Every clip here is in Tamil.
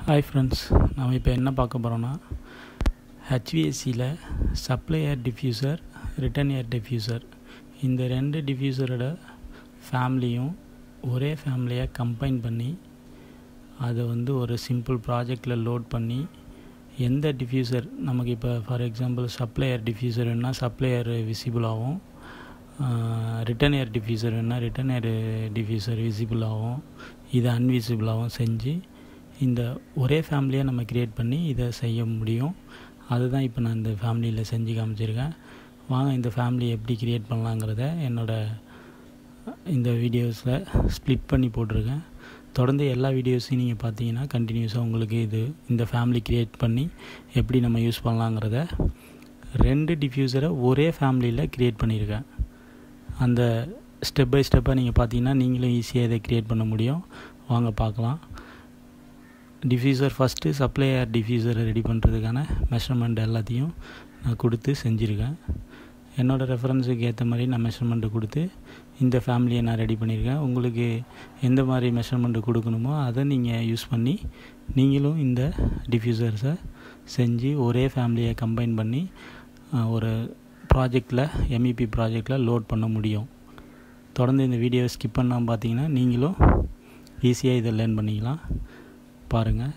ஹாய் ஃப்ரெண்ட்ஸ் நம்ம இப்போ என்ன பார்க்க போகிறோன்னா ஹெச்விஎஸ்சியில் supply air diffuser return air diffuser இந்த ரெண்டு டிஃப்யூசரோட ஃபேமிலியும் ஒரே ஃபேமிலியாக கம்பைன் பண்ணி அதை வந்து ஒரு சிம்பிள் ப்ராஜெக்டில் லோட் பண்ணி எந்த டிஃப்யூசர் நமக்கு இப்போ for example supply air diffuser வேணால் சப்ளை ஏர் விசிபிள் ஆகும் ரிட்டன் ஏர் டிஃப்யூசர் வேணால் ரிட்டன் ஏர் டிஃப்யூசர் விசிபிள் ஆகும் இது அன்விசிபிளாகவும் செஞ்சு இந்த ஒரே ஃபேமிலியாக நம்ம க்ரியேட் பண்ணி இதை செய்ய முடியும் அதுதான் இப்போ நான் இந்த ஃபேமிலியில் செஞ்சு காமிச்சிருக்கேன் வாங்க இந்த ஃபேமிலி எப்படி க்ரியேட் பண்ணலாங்கிறத என்னோடய இந்த வீடியோஸில் ஸ்ப்ளிட் பண்ணி போட்டிருக்கேன் தொடர்ந்து எல்லா வீடியோஸையும் நீங்கள் பார்த்தீங்கன்னா கண்டினியூஸாக உங்களுக்கு இது இந்த ஃபேமிலி க்ரியேட் பண்ணி எப்படி நம்ம யூஸ் பண்ணலாங்கிறத ரெண்டு டிஃப்யூசரை ஒரே ஃபேமிலியில் க்ரியேட் பண்ணியிருக்கேன் அந்த ஸ்டெப் பை ஸ்டெப்பாக நீங்கள் பார்த்தீங்கன்னா நீங்களும் ஈஸியாக இதை க்ரியேட் பண்ண முடியும் வாங்க பார்க்கலாம் டிஃப்யூசர் ஃபஸ்ட்டு சப்ளை ஏர் டிஃப்யூசரை ரெடி பண்ணுறதுக்கான மெஷர்மெண்ட் எல்லாத்தையும் நான் கொடுத்து செஞ்சுருக்கேன் என்னோடய ரெஃபரன்ஸுக்கு ஏற்ற மாதிரி நான் மெஷர்மெண்ட்டு கொடுத்து இந்த ஃபேமிலியை நான் ரெடி பண்ணியிருக்கேன் உங்களுக்கு எந்த மாதிரி மெஷர்மெண்ட்டு கொடுக்கணுமோ அதை நீங்கள் யூஸ் பண்ணி நீங்களும் இந்த டிஃப்யூசர்ஸை செஞ்சு ஒரே ஃபேமிலியை கம்பைன் பண்ணி ஒரு ப்ராஜெக்டில் எம்இபி ப்ராஜெக்டில் லோட் பண்ண முடியும் தொடர்ந்து இந்த வீடியோவை ஸ்கிப் பண்ணாமல் பார்த்தீங்கன்னா நீங்களும் ஈஸியாக இதை லேர்ன் பண்ணிக்கலாம் பாருங்கள்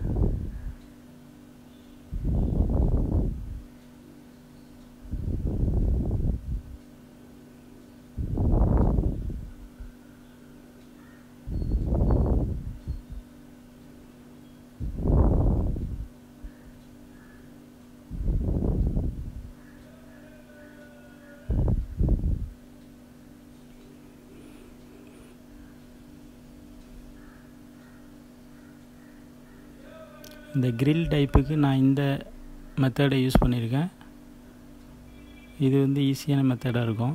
இந்த கிரில் டைப்புக்கு நான் இந்த மெத்தடை யூஸ் பண்ணியிருக்கேன் இது வந்து ஈஸியான மெத்தடாக இருக்கும்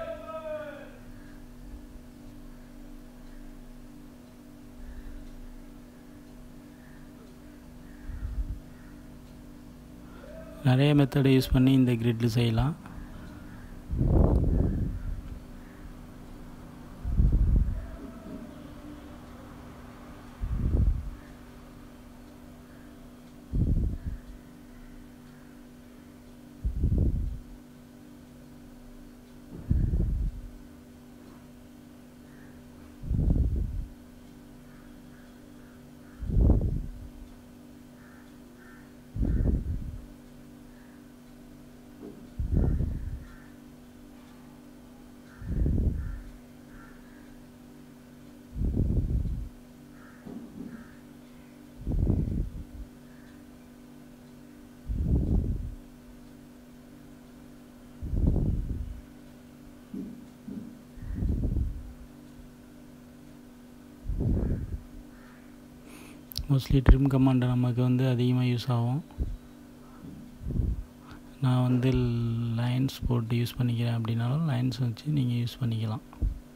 நிறைய மெத்தடை யூஸ் பண்ணி இந்த கிரிட்டில் செய்யலாம் மோஸ்ட்லி ட்ரிம் கமாண்ட் நமக்கு வந்து அதிகமாக யூஸ் ஆகும் நான் வந்து லைன்ஸ் போட்டு யூஸ் பண்ணிக்கிறேன் அப்படின்னாலும் லைன்ஸ் வச்சு நீங்கள் யூஸ் பண்ணிக்கலாம்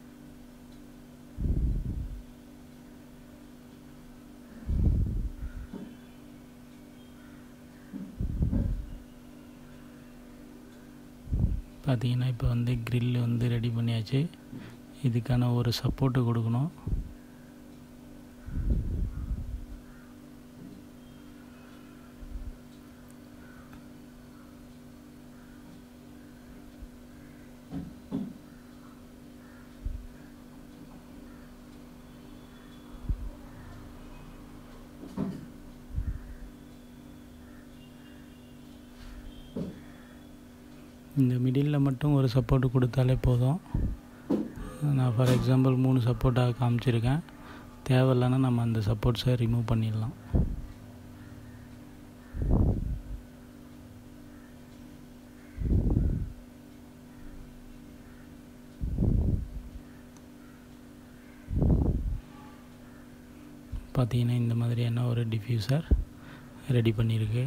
பார்த்தீங்கன்னா இப்போ வந்து க்ரில் வந்து ரெடி பண்ணியாச்சு இதுக்கான ஒரு சப்போர்ட்டு கொடுக்கணும் இந்த மிடில் மட்டும் ஒரு சப்போர்ட்டு கொடுத்தாலே போதும் நான் ஃபார் எக்ஸாம்பிள் மூணு சப்போர்ட்டாக காமிச்சிருக்கேன் தேவையில்லைன்னா நம்ம அந்த சப்போர்ட்ஸை ரிமூவ் பண்ணிடலாம் பார்த்தீங்கன்னா இந்த மாதிரியான ஒரு டிஃப்யூசர் ரெடி பண்ணியிருக்கு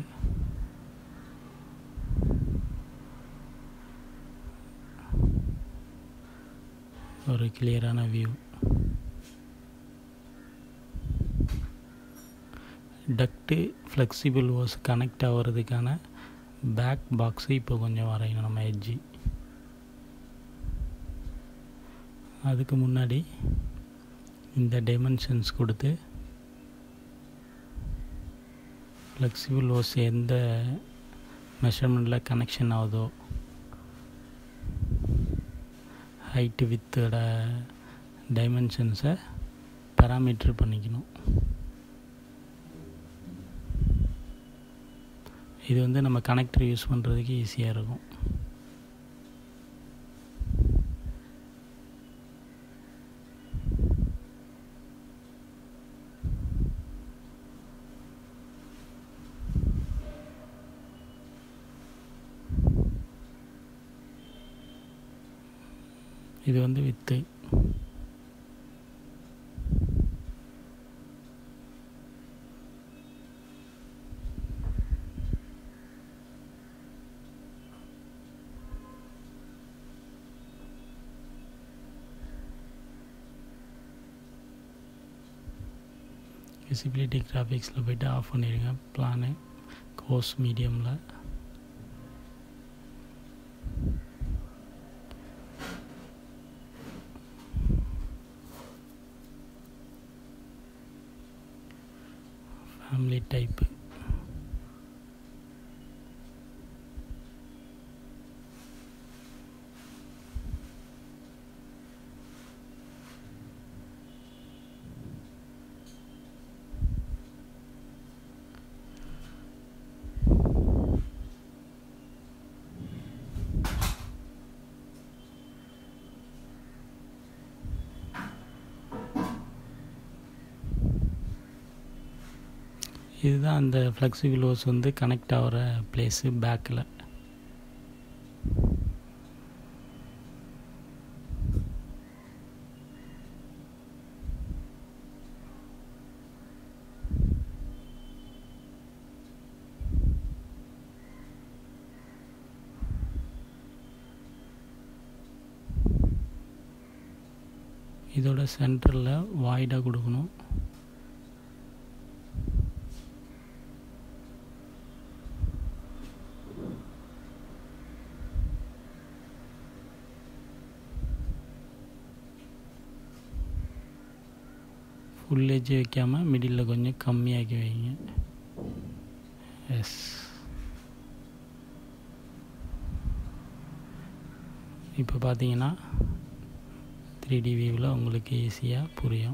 ஒரு கிளியரான view duct flexible hose connect ஆகிறதுக்கான பேக் பாக்ஸு இப்போ கொஞ்சம் வரையணும் நம்ம எட்ஜி அதுக்கு முன்னாடி இந்த டைமென்ஷன்ஸ் கொடுத்து ஃப்ளெக்சிபிள் ஓஸ் எந்த மெஷர்மெண்ட்டில் கனெக்ஷன் ஆகுதோ ஹைட்டு வித்தோட டைமென்ஷன்ஸை பேராமீட்ரு பண்ணிக்கணும் இது வந்து நம்ம கனெக்டர் யூஸ் பண்ணுறதுக்கு ஈஸியாக இருக்கும் இது வந்து வித்து விசிபிலிட்டி கிராஃபிக்ஸில் போய்ட்டு ஆஃப் பண்ணிடுங்க பிளானு கோர்ஸ் மீடியமில் ஃபேமிலி டைப்பு இதுதான் அந்த ஃப்ளெக்சிபிள் ஹோஸ் வந்து கனெக்ட் ஆகிற பிளேஸு பேக்கில் இதோட சென்டரில் வாய்டாக கொடுக்கணும் ஃபுல் ஏஜ் வைக்காமல் மிடில் கொஞ்சம் கம்மியாக்கி வைங்க எஸ் இப்போ பார்த்தீங்கன்னா த்ரீ டி வியூவில் உங்களுக்கு ஈஸியாக புரியும்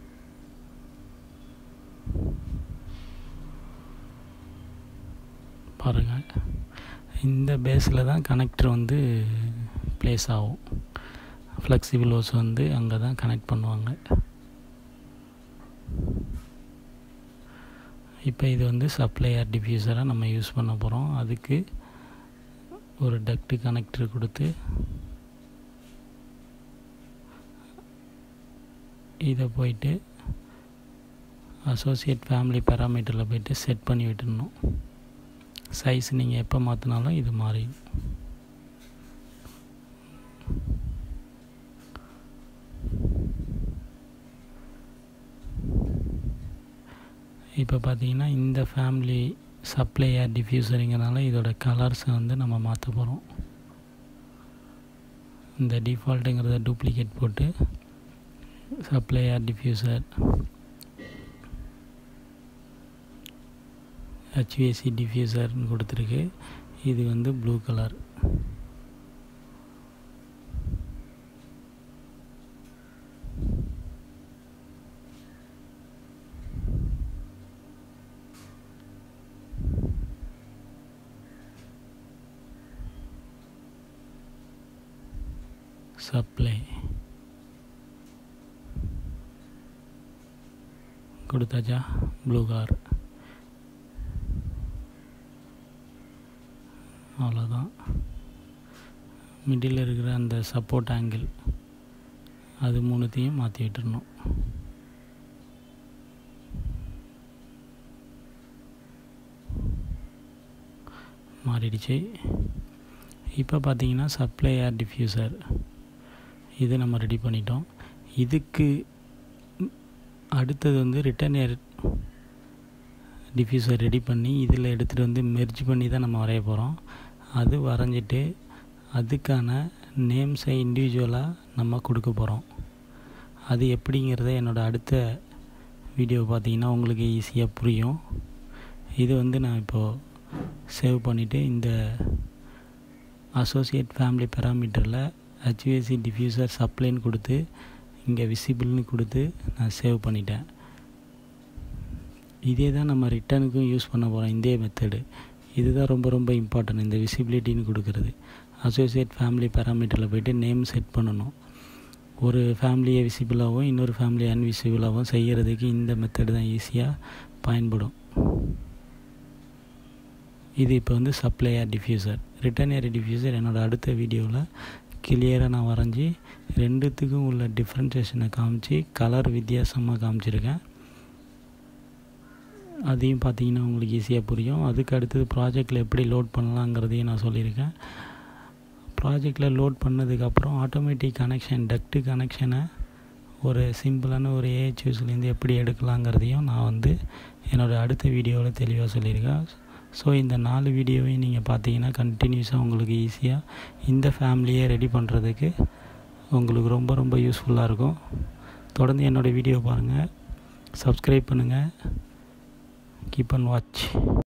பாருங்கள் இந்த பேஸில் தான் கனெக்டர் வந்து ப்ளேஸ் ஆகும் ஃப்ளெக்சிபிள் ஹோஸ் வந்து அங்கே தான் கனெக்ட் பண்ணுவாங்க இப்போ இது வந்து சப்ளையர் டிஃப்யூசராக நம்ம யூஸ் பண்ண போகிறோம் அதுக்கு ஒரு டக்டு கனெக்டர் கொடுத்து இதை போயிட்டு அசோசியேட் ஃபேமிலி பேராமீட்டரில் போயிட்டு செட் பண்ணி விட்டுடணும் சைஸ் நீங்கள் எப்போ மாற்றினாலும் இது மாறிடும் இப்போ பார்த்தீங்கன்னா இந்த ஃபேமிலி சப்ளையர் டிஃப்யூசருங்கிறனால இதோட கலர்ஸை வந்து நம்ம மாற்ற போகிறோம் இந்த டிஃபால்ட்டுங்கிறத டூப்ளிகேட் போட்டு சப்ளையர் டிஃப்யூசர் ஹெச்விஎஸ்சி டிஃப்யூசர்னு கொடுத்துருக்கு இது வந்து ப்ளூ கலர் சப்ளை கொடுத்தாச்சா ப்ளூ கார் அவ்வளோதான் மிடில் இருக்கிற அந்த சப்போர்ட் ஆங்கிள் அது மூணுத்தையும் மாற்றி விட்டுறணும் மாறிடுச்சு இப்போ பார்த்தீங்கன்னா சப்ளை ஏர் டிஃப்யூசர் இது நம்ம ரெடி பண்ணிட்டோம் இதுக்கு அடுத்தது வந்து ரிட்டன் ஏர் டிஃப்யூசர் ரெடி பண்ணி இதில் எடுத்துகிட்டு வந்து மெர்ஜ் பண்ணி தான் நம்ம வரைய போகிறோம் அது வரைஞ்சிட்டு அதுக்கான நேம்ஸை இண்டிவிஜுவலாக நம்ம கொடுக்க போகிறோம் அது எப்படிங்கிறத என்னோடய அடுத்த வீடியோ பார்த்தீங்கன்னா உங்களுக்கு ஈஸியாக புரியும் இது வந்து நான் இப்போது சேவ் பண்ணிவிட்டு இந்த அசோசியேட் ஃபேமிலி பேராமீட்டரில் ஹெச்விஎஸ்சி டிஃப்யூசர் சப்ளைன்னு கொடுத்து இங்கே விசிபிள்னு கொடுத்து நான் சேவ் பண்ணிட்டேன் இதே தான் நம்ம ரிட்டனுக்கும் யூஸ் பண்ண போகிறோம் இதே மெத்தடு இதுதான் ரொம்ப ரொம்ப இம்பார்ட்டன்ட் இந்த விசிபிலிட்டின்னு கொடுக்குறது அசோசியேட் ஃபேமிலி பேராமீட்டரில் போய்ட்டு நேம் செட் பண்ணணும் ஒரு ஃபேமிலியை விசிபிளாகவும் இன்னொரு ஃபேமிலியை அன்விசிபிளாகவும் செய்கிறதுக்கு இந்த மெத்தடு தான் ஈஸியாக பயன்படும் இது இப்போ வந்து supplier diffuser return air diffuser என்னோடய அடுத்த வீடியோவில் கிளியராக நான் வரைஞ்சி ரெண்டுத்துக்கும் உள்ள டிஃப்ரென்சேஷனை காமிச்சு கலர் வித்தியாசமாக காமிச்சிருக்கேன் அதையும் பார்த்தீங்கன்னா உங்களுக்கு ஈஸியாக புரியும் அதுக்கு அடுத்தது ப்ராஜெக்டில் எப்படி லோட் பண்ணலாங்கிறதையும் நான் சொல்லியிருக்கேன் ப்ராஜெக்டில் லோட் பண்ணதுக்கப்புறம் ஆட்டோமேட்டிக் கனெக்ஷன் டக்ட்டு கனெக்ஷனை ஒரு சிம்பிளான ஒரு ஏஹெச்யூஸ்லேருந்து எப்படி எடுக்கலாங்கிறதையும் நான் வந்து என்னோடய அடுத்த வீடியோவில் தெளிவாக சொல்லியிருக்கேன் ஸோ இந்த நாலு வீடியோவையும் நீங்கள் பார்த்தீங்கன்னா கண்டினியூஸாக உங்களுக்கு ஈஸியாக இந்த ஃபேமிலியை ரெடி பண்ணுறதுக்கு உங்களுக்கு ரொம்ப ரொம்ப யூஸ்ஃபுல்லாக இருக்கும் தொடர்ந்து என்னோடய வீடியோ பாருங்கள் சப்ஸ்கிரைப் பண்ணுங்கள் கீப் அண்ட் வாட்ச்